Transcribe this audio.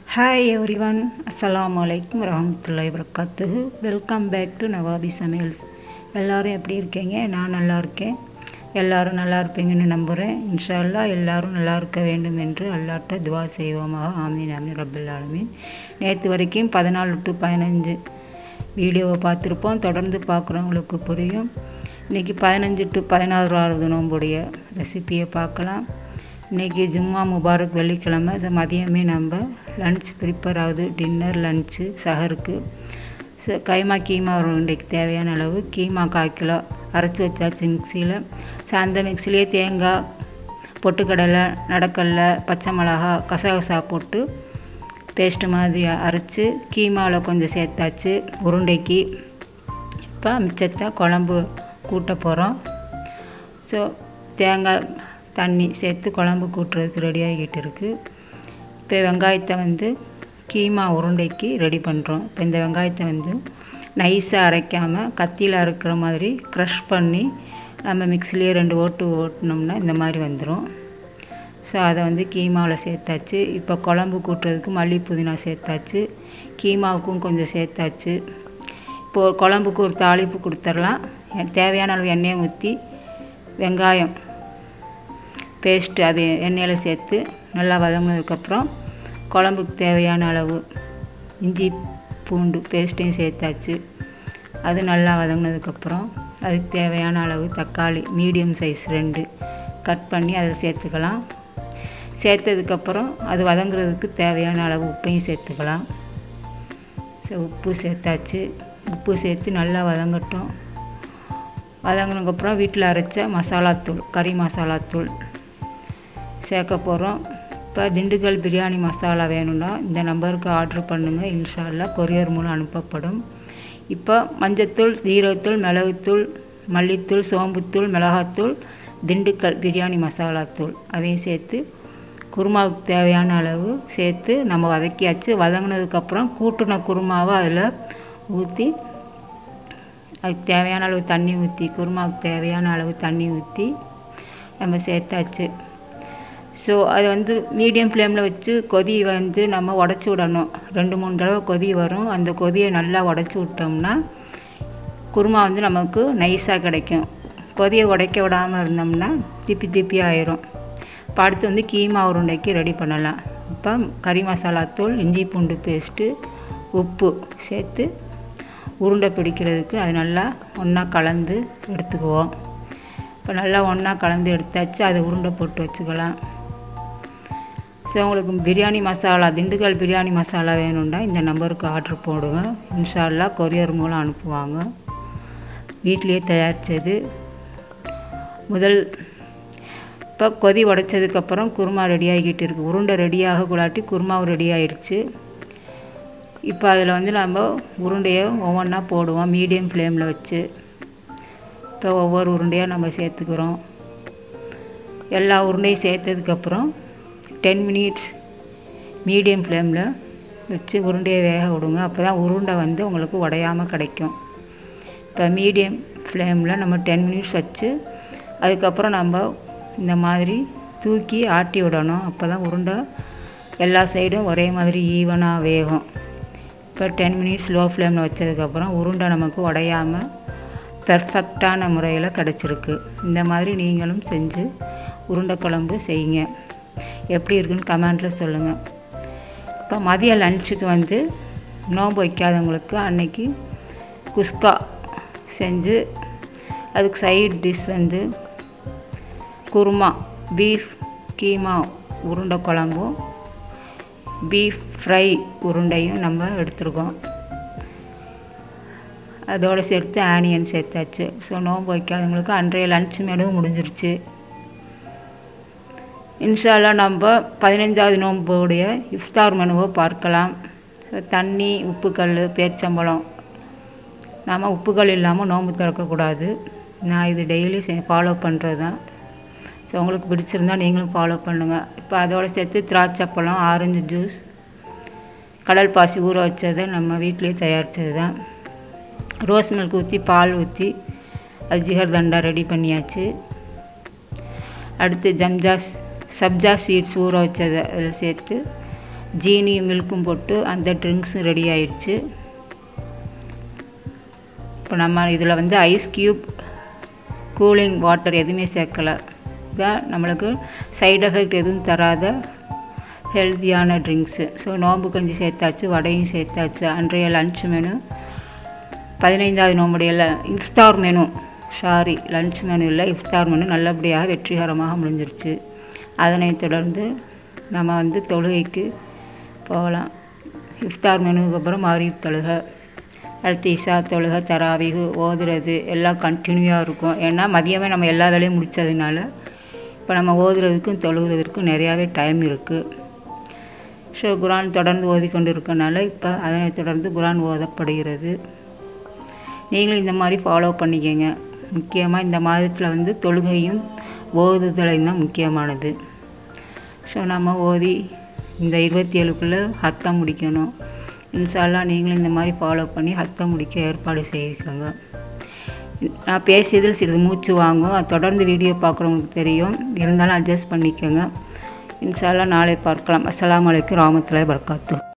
hi every everyone அஸ்லாம் வலைக்கும் வரமத்துல்லாய் வரகாத்துஹு வெல்கம் பேக் டு நவாபி சமையல்ஸ் எல்லோரும் எப்படி இருக்கீங்க நான் நல்லா இருக்கேன் எல்லோரும் நல்லா இருப்பீங்கன்னு நம்புகிறேன் இன்ஷா அல்லாஹ் எல்லாரும் நல்லா இருக்க வேண்டும் என்று அல்லாட்ட துவா செய்வோமாக ஆமீன் ஆமீன் ரப்பல் ஆலமீன் நேற்று வரைக்கும் பதினாலு டு பதினஞ்சு வீடியோவை பார்த்துருப்போம் தொடர்ந்து பார்க்குறவங்களுக்கு புரியும் இன்றைக்கி பதினஞ்சு டு பதினாறாவது நோம்புடைய ரெசிப்பியை பார்க்கலாம் இன்றைக்கி ஜும்மா முபாரக் வெள்ளிக்கிழமை ச- மதியமே நம்ம லன்ச் ப்ரிப்பேர் ஆகுது டின்னர் லன்ச்சு சஹருக்கு ச- கைமா கீமா வரும் இன்றைக்கு தேவையான அளவு கீமா கால் கிலோ அரைச்சி வச்சாச்சு மிக்சியில் ஸோ அந்த மிக்சிலேயே தேங்காய் பொட்டுக்கடலை நடக்கடலை பச்சை மிளகா கசகசா போட்டு பேஸ்ட்டு மாதிரி அரைச்சி கீமாவில் கொஞ்சம் சேர்த்தாச்சு உருண்டைக்கு இப்போ மிச்சத்தை குழம்பு கூட்ட போகிறோம் ஸோ தேங்காய் தண்ணி சேர்த்து குழம்பு கூட்டுறதுக்கு ரெடி ஆகிட்டு இருக்குது இப்போ வெங்காயத்தை வந்து கீமா உருண்டைக்கு ரெடி பண்ணுறோம் இப்போ இந்த வெங்காயத்தை வந்து நைஸாக அரைக்காமல் கத்தியில் அரைக்கிற மாதிரி க்ரஷ் பண்ணி நம்ம மிக்ஸிலேயே ரெண்டு ஓட்டு ஓட்டினோம்னா இந்த மாதிரி வந்துடும் ஸோ அதை வந்து கீமாவில் சேர்த்தாச்சு இப்போ குழம்பு கூட்டுறதுக்கு மல்லி புதினா சேர்த்தாச்சு கீமாவுக்கும் கொஞ்சம் சேர்த்தாச்சு இப்போது குழம்புக்கு ஒரு தாளிப்பு கொடுத்துர்லாம் எ- தேவையான அளவு எண்ணெயை ஊற்றி வெங்காயம் பேஸ்ட்டு அது எண்ணெயில் சேர்த்து நல்லா வதங்கினதுக்கப்புறம் குழம்புக்கு தேவையான அளவு இஞ்சி பூண்டு பேஸ்ட்டையும் சேர்த்தாச்சு அது நல்லா வதங்கினதுக்கப்புறம் அதுக்கு தேவையான அளவு தக்காளி மீடியம் சைஸ் ரெண்டு கட் பண்ணி அதில் சேர்த்துக்கலாம் சேர்த்ததுக்கப்புறம் அது வதங்குறதுக்கு தேவையான அளவு உப்பையும் சேர்த்துக்கலாம் சரி, உப்பு சேர்த்தாச்சு உப்பு சேர்த்து நல்லா வதங்கட்டும் வதங்கினதுக்கப்புறம் வீட்டில் அரைச்ச மசாலாத்தூள் கறி மசாலாத்தூள் சேர்க்க போகிறோம் இப்போ திண்டுக்கல் பிரியாணி மசாலா வேணும்னா இந்த நம்பருக்கு ஆர்டர் பண்ணுங்கள் இன்ஷா அல்லாஹ் கொரியர் மூலம் அனுப்பப்படும் இப்போ மஞ்சத்தூள் ஜீரகத்தூள் மிளகுத்தூள் மல்லித்தூள் சோம்புத்தூள் மிளகாத்தூள் திண்டுக்கல் பிரியாணி மசாலாத்தூள் அதையும் சேர்த்து குருமாவுக்கு தேவையான அளவு சேர்த்து நம்ம வதக்கியாச்சு வதங்கினதுக்கப்புறம் கூட்டின குருமாவை அதில் ஊற்றி அதுக்கு தேவையான அளவு தண்ணி ஊற்றி குருமாவுக்கு தேவையான அளவு தண்ணி ஊற்றி நம்ம சேர்த்தாச்சு ஸோ அது வந்து மீடியம் ஃப்ளேமில் வச்சு கொதி வந்து நம்ம உடச்சி விடணும் ரெண்டு மூணு தடவை கொதி வரும் அந்த கொதியை நல்லா உடச்சி விட்டோம்னா குருமா வந்து நமக்கு நைஸாக கிடைக்கும் கொதியை உடைக்க விடாமல் இருந்தோம்னா திப்பி திப்பி ஆயிரும் இப்போ அடுத்து வந்து கீமா உருண்டைக்கு ரெடி பண்ணலாம் இப்போ கறி மசாலா தூள் இஞ்சி பூண்டு பேஸ்ட்டு உப்பு சேர்த்து உருண்டை பிடிக்கிறதுக்கு அது நல்லா ஒன்றா கலந்து எடுத்துக்குவோம் இப்போ நல்லா ஒன்றா கலந்து எடுத்தாச்சு அதை உருண்டை போட்டு வச்சுக்கலாம் ஸோ உங்களுக்கு பிரியாணி மசாலா திண்டுக்கல் பிரியாணி மசாலா வேணும்னா இந்த நம்பருக்கு ஆர்டர் போடுங்க இன்ஷா அல்லாஹ் கொரியர் மூலம் அனுப்புவாங்க வீட்டிலேயே தயாரித்தது முதல் இப்போ கொதி உடைச்சதுக்கப்புறம் குருமா ரெடி ஆகிக்கிட்டு இருக்குது உருண்டை ரெடி ஆகக்கூடாட்டி குருமாவும் ரெடி ஆயிடுச்சு இப்போ அதில் வந்து நம்ம உருண்டையை ஒவ்வொன்றா போடுவோம் மீடியம் ஃப்ளேமில் வச்சு இப்போ ஒவ்வொரு உருண்டையாக நம்ம சேர்த்துக்கிறோம் எல்லா உருண்டையும் சேர்த்ததுக்கப்புறம் டென் மினிட்ஸ் மீடியம் ஃப்ளேமில் வச்சு உருண்டையை வேக விடுங்க அப்போ தான் உருண்டை வந்து உங்களுக்கு உடையாமல் கிடைக்கும் இப்போ மீடியம் ஃப்ளேமில் நம்ம டென் மினிட்ஸ் வச்சு அதுக்கப்புறம் நம்ம இந்த மாதிரி தூக்கி ஆட்டி விடணும் அப்போ தான் உருண்டை எல்லா சைடும் ஒரே மாதிரி ஈவனாக வேகும் இப்போ டென் மினிட்ஸ் லோ ஃப்ளேமில் வச்சதுக்கப்புறம் உருண்டை நமக்கு உடையாமல் பெர்ஃபெக்டான முறையில் கிடச்சிருக்கு இந்த மாதிரி நீங்களும் செஞ்சு உருண்டை குழம்பு செய்யுங்க எப்படி இருக்குன்னு கமெண்ட்டில் சொல்லுங்கள் இப்போ மதிய லஞ்சுக்கு வந்து நோன்பு வைக்காதவங்களுக்கு அன்னைக்கு குஸ்கா செஞ்சு அதுக்கு சைட் டிஷ் வந்து குருமா பீஃப் கீமா உருண்டை குழம்பும் பீஃப் ஃப்ரை உருண்டையும் நம்ம எடுத்துருக்கோம் அதோடு சேர்த்து ஆனியன் சேர்த்தாச்சு ஸோ நோன்பு வைக்காதவங்களுக்கு அன்றைய லஞ்ச் மெனு முடிஞ்சிருச்சு இன்ஷால்லா நம்ம பதினஞ்சாவது நோன்புடைய இஃப்தார் மெனுவை பார்க்கலாம் தண்ணி உப்புக்கல் பேர்ச்சம்பழம் நாம் உப்புகள் இல்லாமல் நோன்பு திறக்கக்கூடாது நான் இது டெய்லி ஃபாலோ பண்ணுறது தான் ஸோ உங்களுக்கு பிடிச்சிருந்தா நீங்களும் ஃபாலோ பண்ணுங்கள் இப்போ அதோடு சேர்த்து திராட்சைப்பழம் ஆரஞ்சு ஜூஸ் கடல் பாசி ஊற வச்சதை நம்ம வீட்டிலேயே தயாரித்தது தான் ரோஸ் மில்க் ஊற்றி பால் ஊற்றி அது ஜிகர் தண்டா ரெடி பண்ணியாச்சு அடுத்து ஜம்ஜாஸ் சப்ஜா சீட்ஸ் ஊற வச்சதை அதில் சேர்த்து ஜீனியும் மில்க்கும் போட்டு அந்த ட்ரிங்க்ஸும் ரெடி ஆயிடுச்சு இப்போ நம்ம இதில் வந்து ஐஸ் க்யூப் கூலிங் வாட்டர் எதுவுமே சேர்க்கலை இதான் நம்மளுக்கு சைடு எஃபெக்ட் எதுவும் தராத ஹெல்த்தியான ட்ரிங்க்ஸு ஸோ நோம்பு கஞ்சி சேர்த்தாச்சு வடையும் சேர்த்தாச்சு அன்றைய லன்ச் மெனு பதினைந்தாவது நோம்புடைய இஃப்தார் மெனு சாரி லன்ச் மெனு இல்லை இஃப்தார் மெனு நல்லபடியாக வெற்றிகரமாக முடிஞ்சிருச்சு அதனைத் தொடர்ந்து நம்ம வந்து தொழுகைக்கு போகலாம் இஃப்தார் மெனுவுக்கு அப்புறம் மகரீப் தொழுகை அடுத்து இஷா தொழுகை தராவிகு ஓதுறது எல்லாம் கண்டினியூவாக இருக்கும் ஏன்னா மதியமே நம்ம எல்லா வேலையும் முடித்ததுனால இப்போ நம்ம ஓதுறதுக்கும் தொழுகிறதுக்கும் நிறையாவே டைம் இருக்குது ஸோ குரான் தொடர்ந்து ஓதிக்கொண்டு இருக்கனால இப்போ அதனை தொடர்ந்து குரான் ஓதப்படுகிறது நீங்களும் இந்த மாதிரி ஃபாலோ பண்ணிக்கங்க முக்கியமாக இந்த மாதத்தில் வந்து தொழுகையும் ஓதுதலையும் தான் முக்கியமானது ஸோ நம்ம ஓதி இந்த இருபத்தி ஏழுக்குள்ளே ஹத்தம் முடிக்கணும் இன்ஷால்லா நீங்களும் இந்த மாதிரி ஃபாலோ பண்ணி ஹத்தம் முடிக்க ஏற்பாடு செய்திருக்கோங்க நான் பேசியதில் சிறிது மூச்சு வாங்கும் அது தொடர்ந்து வீடியோ பார்க்குறவங்களுக்கு தெரியும் இருந்தாலும் அட்ஜஸ்ட் பண்ணிக்கோங்க இன்ஷால்லா நாளை பார்க்கலாம் அஸ்ஸலாமு அலைக்கும் ராமத்துலாய் பரக்காத்து